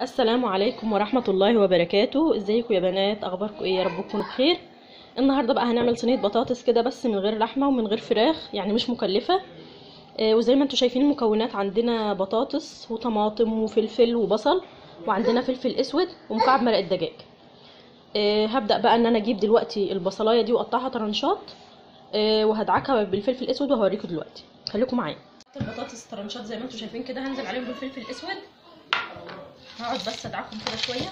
السلام عليكم ورحمة الله وبركاته ازيكم يا بنات اخباركم ايه يا رب تكونوا بخير النهاردة بقى هنعمل صينية بطاطس كده بس من غير لحمة ومن غير فراخ يعني مش مكلفة آه، وزي ما انتم شايفين المكونات عندنا بطاطس وطماطم وفلفل وبصل وعندنا فلفل اسود ومكعب مرق الدجاج آه، هبدأ بقى ان انا اجيب دلوقتي البصلاية دي واقطعها طرنشات آه، وهدعكها بالفلفل الاسود وهوريكم دلوقتي خليكم معايا البطاطس طرنشات زي ما انتم شايفين كده هنزل عليهم بالفلفل الاسود هقعد بس ادعكهم كده شويه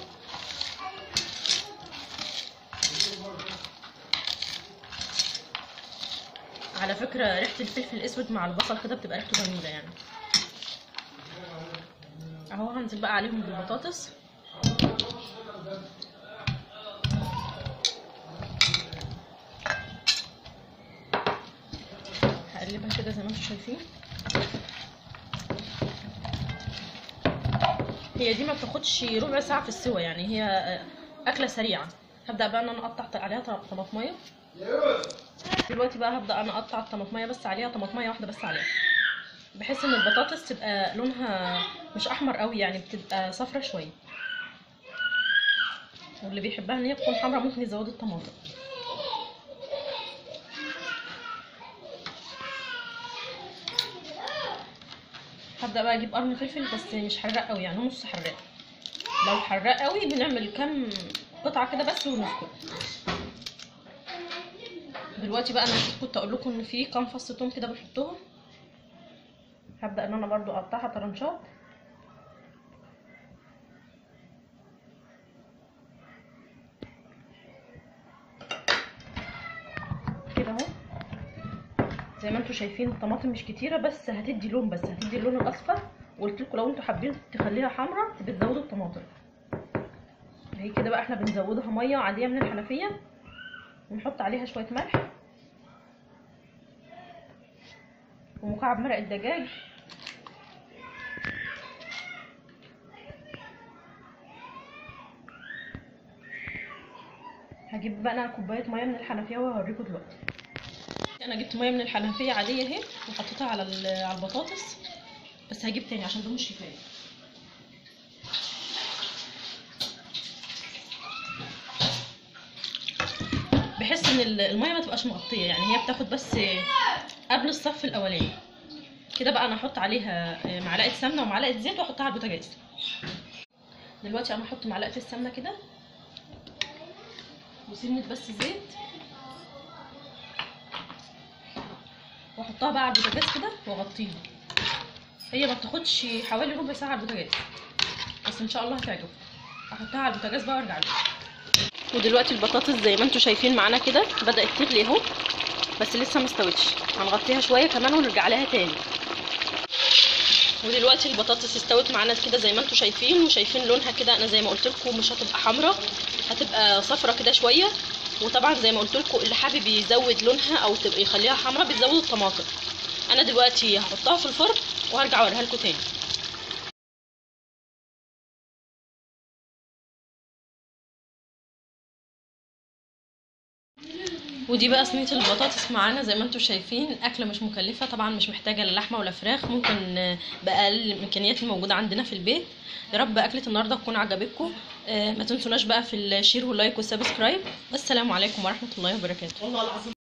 على فكره ريحه الفلفل الاسود مع البصل كده بتبقى ريحته جميله يعني اهو هنزل بقى عليهم بالبطاطس هقلبها كده زي ما انتم شايفين هي دي ما بتاخدش ربع ساعه في السوا يعني هي اكله سريعه هبدا بقى ان انا اقطع عليها طماطميه دلوقتي بقى هبدا انا اقطع الطماطميه بس عليها طماطميه واحده بس عليها بحيث ان البطاطس تبقى لونها مش احمر قوي يعني بتبقى صفرة شويه واللي بيحبها ان هي تكون حمرا ممكن يزود الطماطم هبدا بقى اجيب قرن فلفل بس مش حراق قوي يعني نص حراق لو حراق قوي بنعمل كام قطعه كده بس ونسكت دلوقتي بقى انا كنت اقول لكم ان في كام فص توم كده بنحطهم هبدا ان انا برضو اقطعها طرنشات كده اهو زي ما انتم شايفين الطماطم مش كتيره بس هتدي لون بس هتدي اللون الاصفر وقلت لكم لو انتم حابين تخليها حمراء بتزودوا الطماطم هي كده بقى احنا بنزودها ميه عاديه من الحنفيه ونحط عليها شويه ملح ومكعب مرق الدجاج هجيب بقى انا كوبايه ميه من الحنفيه وهوريكم دلوقتي انا جبت ميه من الحنفيه عاديه اهي وحطيتها على على البطاطس بس هجيب تاني عشان ده مش كفايه بحس ان الميه ما تبقاش مغطيه يعني هي بتاخد بس قبل الصف الاولاني كده بقى انا احط عليها معلقه سمنه ومعلقه زيت واحطها على البوتاجاز دلوقتي انا احط معلقه السمنه كده وسنه بس زيت واحطها بقى على البوتاجاز كده واغطيها هي ما بتاخدش حوالي ربع ساعه على البوتاجاز بس ان شاء الله هتعجبكم احطها على البوتاجاز بقى وارجع لكم ودلوقتي البطاطس زي ما انتم شايفين معانا كده بدات تغلي اهو بس لسه ما استوتش هنغطيها شويه كمان ونرجع لها تاني ودلوقتي البطاطس استوت معانا كده زي ما انتم شايفين وشايفين لونها كده انا زي ما قلت لكم مش هتبقى حمراء هتبقى صفرة كده شويه وطبعا زي ما قلت لكم اللي حابب يزود لونها او تبقى يخليها حمراء بتزود الطماطم انا دلوقتي هحطها في الفرن وهرجع اوريها لكم تاني ودي بقى صينيه البطاطس معانا زي ما انتم شايفين اكله مش مكلفه طبعا مش محتاجه لا لحمه ولا فراخ ممكن باقل الامكانيات الموجوده عندنا في البيت يا رب اكله النهارده تكون عجبتكم آه ما تنسوناش بقى في الشير واللايك والسبسكرايب والسلام عليكم ورحمه الله وبركاته والله العظيم